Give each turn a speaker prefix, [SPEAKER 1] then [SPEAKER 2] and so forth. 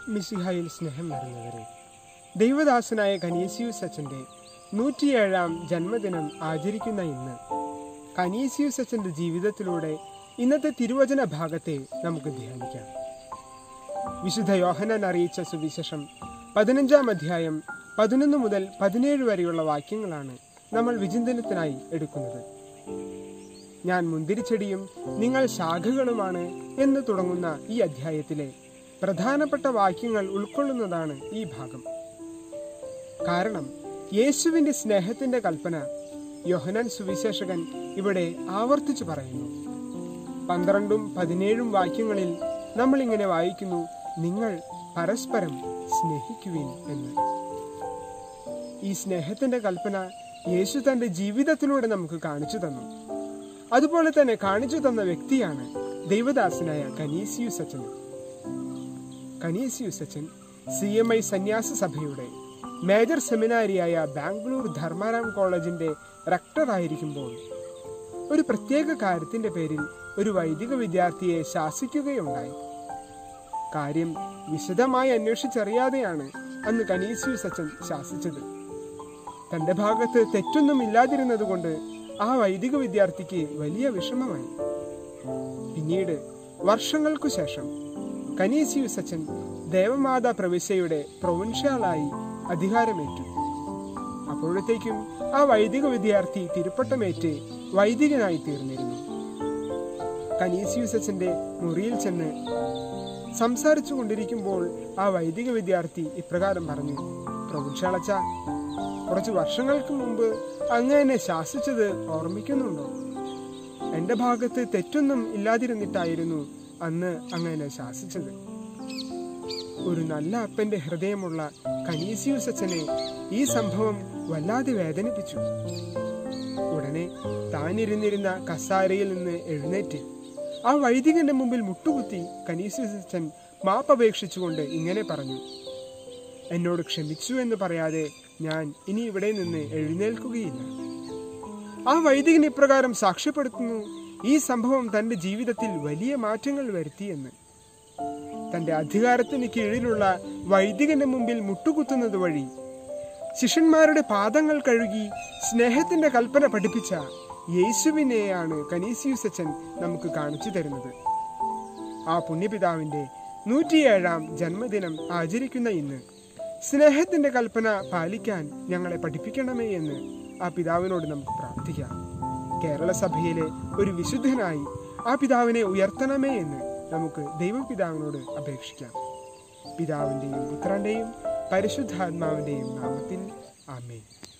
[SPEAKER 1] മിശിഹായിൽ സ്നേഹം നിറഞ്ഞവരെ ദൈവദാസനായ കനീസിയൂസ് അച്ഛൻ്റെ നൂറ്റിയേഴാം ജന്മദിനം ആചരിക്കുന്ന ഇന്ന് കനീസിയൂസ് അച്ഛൻ്റെ ജീവിതത്തിലൂടെ ഇന്നത്തെ തിരുവചന ഭാഗത്തെ നമുക്ക് ധ്യാനിക്കാം വിശുദ്ധ യോഹനാൻ അറിയിച്ച സുവിശേഷം പതിനഞ്ചാം അധ്യായം പതിനൊന്ന് മുതൽ പതിനേഴ് വരെയുള്ള വാക്യങ്ങളാണ് നമ്മൾ വിചിന്തനത്തിനായി എടുക്കുന്നത് ഞാൻ മുന്തിരിച്ചെടിയും നിങ്ങൾ ശാഖകളുമാണ് എന്ന് തുടങ്ങുന്ന ഈ അധ്യായത്തിലെ പ്രധാനപ്പെട്ട വാക്യങ്ങൾ ഉൾക്കൊള്ളുന്നതാണ് ഈ ഭാഗം കാരണം യേശുവിന്റെ സ്നേഹത്തിന്റെ കൽപ്പന യോഹനാൻ സുവിശേഷകൻ ഇവിടെ ആവർത്തിച്ചു പറയുന്നു പന്ത്രണ്ടും പതിനേഴും വാക്യങ്ങളിൽ നമ്മൾ ഇങ്ങനെ വായിക്കുന്നു നിങ്ങൾ പരസ്പരം സ്നേഹിക്കുവിൻ എന്ന് ഈ സ്നേഹത്തിന്റെ കൽപ്പന യേശു തന്റെ ജീവിതത്തിലൂടെ നമുക്ക് കാണിച്ചു തന്നു അതുപോലെ തന്നെ കാണിച്ചു തന്ന വ്യക്തിയാണ് ദൈവദാസനായ കനീസിയൂസ് അച്ഛൻ കനീസിയൂസ് അച്ഛൻ സി എം ഐ സന്യാസ സഭയുടെ മേജർ സെമിനാരിയായ ബാംഗ്ലൂർ ധർമാരാം കോളേജിന്റെ റക്ടറായിരിക്കുമ്പോൾ ഒരു പ്രത്യേക കാര്യത്തിന്റെ പേരിൽ ഒരു വൈദിക വിദ്യാർത്ഥിയെ ശാസിക്കുകയുണ്ടായി കാര്യം വിശദമായി അന്വേഷിച്ചറിയാതെയാണ് അന്ന് കനീസിയൂസ് അച്ഛൻ ശാസിച്ചത് തന്റെ ഭാഗത്ത് തെറ്റൊന്നും ഇല്ലാതിരുന്നതുകൊണ്ട് ആ വൈദിക വിദ്യാർത്ഥിക്ക് വലിയ വിഷമമായി പിന്നീട് വർഷങ്ങൾക്കു ശേഷം കനീസിയൂസ് അച്ഛൻ ദേവമാതാ പ്രവിശ്യയുടെ പ്രൊവിൻഷ്യലായി അധികാരമേറ്റു അപ്പോഴത്തേക്കും ആ വൈദിക വിദ്യാർത്ഥി തിരുപ്പട്ടമേറ്റ് വൈദികനായി തീർന്നിരുന്നു കനീസിയൂസ് അച്ഛന്റെ മുറിയിൽ ചെന്ന് സംസാരിച്ചു കൊണ്ടിരിക്കുമ്പോൾ ആ വൈദിക വിദ്യാർത്ഥി ഇപ്രകാരം പറഞ്ഞു പ്രൊവിൻഷ്യാളച്ച കുറച്ച് വർഷങ്ങൾക്ക് മുമ്പ് അങ്ങ് എന്നെ ശാസിച്ചത് ഓർമ്മിക്കുന്നുണ്ടോ എന്റെ ഭാഗത്ത് തെറ്റൊന്നും ഇല്ലാതിരുന്നിട്ടായിരുന്നു അന്ന് അങ്ങ് എന്നെ ശാസിച്ചത് ഒരു നല്ല അപ്പന്റെ ഹൃദയമുള്ള കനീസിയൂസ് അച്ഛനെ ഈ സംഭവം വല്ലാതെ വേദനിപ്പിച്ചു ഉടനെ താനിരുന്നിരുന്ന കസാരയിൽ നിന്ന് എഴുന്നേറ്റ് ആ വൈദികന്റെ മുമ്പിൽ മുട്ടുകുത്തി കനീസിയൂസ് അച്ഛൻ മാപ്പപേക്ഷിച്ചുകൊണ്ട് ഇങ്ങനെ പറഞ്ഞു എന്നോട് ക്ഷമിച്ചു എന്ന് പറയാതെ ഞാൻ ഇനി ഇവിടെ നിന്ന് എഴുന്നേൽക്കുകയില്ല ആ വൈദികൻ ഇപ്രകാരം സാക്ഷ്യപ്പെടുത്തുന്നു ഈ സംഭവം തന്റെ ജീവിതത്തിൽ വലിയ മാറ്റങ്ങൾ വരുത്തിയെന്ന് തന്റെ അധികാരത്തിന് കീഴിലുള്ള വൈദികന്റെ മുമ്പിൽ മുട്ടുകുത്തുന്നത് വഴി ശിഷ്യന്മാരുടെ പാദങ്ങൾ കഴുകി സ്നേഹത്തിന്റെ കൽപ്പന പഠിപ്പിച്ച യേശുവിനെയാണ് കനീസിയൂസ് അച്ഛൻ നമുക്ക് കാണിച്ചു തരുന്നത് ആ പുണ്യപിതാവിന്റെ നൂറ്റിയേഴാം ജന്മദിനം ആചരിക്കുന്ന ഇന്ന് സ്നേഹത്തിന്റെ കൽപ്പന പാലിക്കാൻ ഞങ്ങളെ പഠിപ്പിക്കണമേ എന്ന് ആ പിതാവിനോട് നമുക്ക് പ്രാർത്ഥിക്കാം കേരള സഭയിലെ ഒരു വിശുദ്ധനായി ആ പിതാവിനെ ഉയർത്തണമേ എന്ന് നമുക്ക് ദൈവപിതാവിനോട് അപേക്ഷിക്കാം പിതാവിന്റെയും പുത്രന്റെയും പരിശുദ്ധാത്മാവിന്റെയും നാമത്തിൽ ആമേൻ